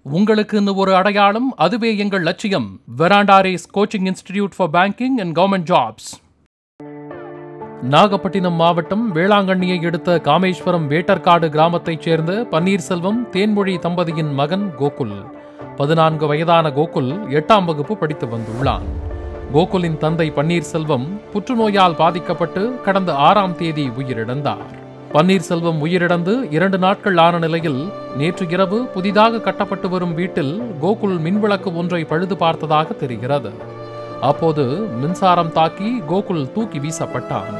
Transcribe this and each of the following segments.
உங்களுக்குன்னு ஒரு அடையாளம் அதுவே எங்கள் லட்சியம் Veranda Race coaching institute for banking and government jobs Nagapattinam மாவட்டம் வேளாங்கண்ணியை அடுத்த காமேஸ்வரம் வேட்டர்காடு கிராமத்தைச் சேர்ந்த பன்னீர்செல்வம் தேன்மொழி தம்பதியின் மகன் கோகுல் பதினான்கு வயதான கோகுல் எட்டாம் வகுப்பு படித்து வந்துள்ளான் கோகுலின் தந்தை பன்னீர்செல்வம் புற்றுநோயால் பாதிக்கப்பட்டு கடந்த ஆறாம் தேதி உயிரிழந்தார் பன்னீர்செல்வம் உயிரிழந்து இரண்டு நாட்கள் ஆன நிலையில் நேற்று இரவு புதிதாக கட்டப்பட்டு வரும் வீட்டில் கோகுல் மின்விளக்கு ஒன்றை பழுது பார்த்ததாக தெரிகிறது அப்போது மின்சாரம் தாக்கி கோகுல் தூக்கி வீசப்பட்டான்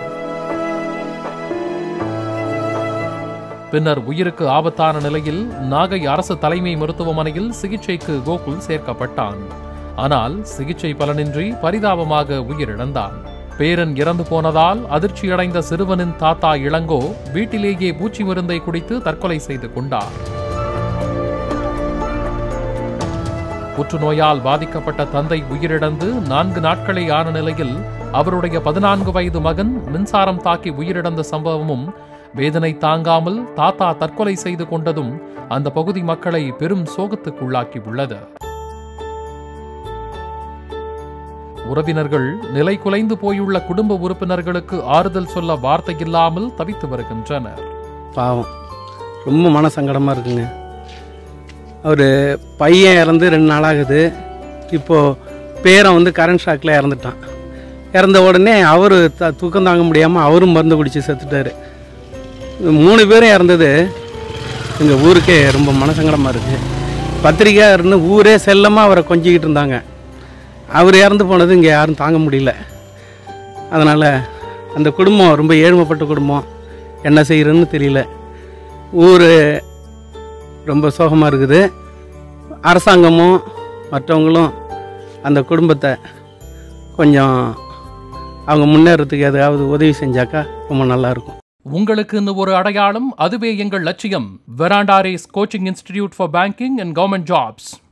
பின்னர் உயிருக்கு ஆபத்தான நிலையில் நாகை அரசு தலைமை மருத்துவமனையில் சிகிச்சைக்கு கோகுல் சேர்க்கப்பட்டான் ஆனால் சிகிச்சை பலனின்றி பரிதாபமாக உயிரிழந்தான் பேரன் இறந்து போனதால் அதிர்ச்சியடைந்த சிறுவனின் தாத்தா இளங்கோ வீட்டிலேயே பூச்சி மருந்தை குடித்து தற்கொலை செய்து கொண்டார் புற்றுநோயால் பாதிக்கப்பட்ட தந்தை உயிரிழந்து நான்கு நாட்களே ஆன நிலையில் அவருடைய பதினான்கு வயது மகன் மின்சாரம் தாக்கி உயிரிழந்த சம்பவமும் வேதனை தாங்காமல் தாத்தா தற்கொலை செய்து கொண்டதும் அந்த பகுதி மக்களை பெரும் சோகத்துக்குள்ளாக்கி உள்ளது உறவினர்கள் நிலை குலைந்து போயுள்ள குடும்ப உறுப்பினர்களுக்கு ஆறுதல் சொல்ல வார்த்தை இல்லாமல் தவித்து வருகின்றனர் பாவம் ரொம்ப மன சங்கடமாக இருக்குங்க அவர் பையன் இறந்து ரெண்டு நாளாகுது இப்போது பேரன் வந்து கரண்ட் ஷாக்கில் இறந்துட்டான் இறந்த உடனே அவர் த தூக்கம் தாங்க முடியாமல் அவரும் மருந்து குடித்து செத்துட்டார் மூணு பேரும் இறந்தது எங்கள் ஊருக்கே ரொம்ப மனசங்கடமாக இருக்குது பத்திரிக்கையாருன்னு ஊரே செல்லமாக அவரை கொஞ்சிக்கிட்டு இருந்தாங்க அவர் இறந்து போனது இங்கே யாரும் தாங்க முடியல அதனால் அந்த குடும்பம் ரொம்ப ஏழ்மைப்பட்ட குடும்பம் என்ன செய்கிறதுன்னு தெரியல ஊர் ரொம்ப சோகமாக இருக்குது அரசாங்கமும் மற்றவங்களும் அந்த குடும்பத்தை கொஞ்சம் அவங்க முன்னேறதுக்கு எதாவது உதவி செஞ்சாக்கா ரொம்ப நல்லாயிருக்கும் உங்களுக்குன்னு ஒரு அடையாளம் அதுவே எங்கள் லட்சியம் Veranda Race coaching institute for banking and government jobs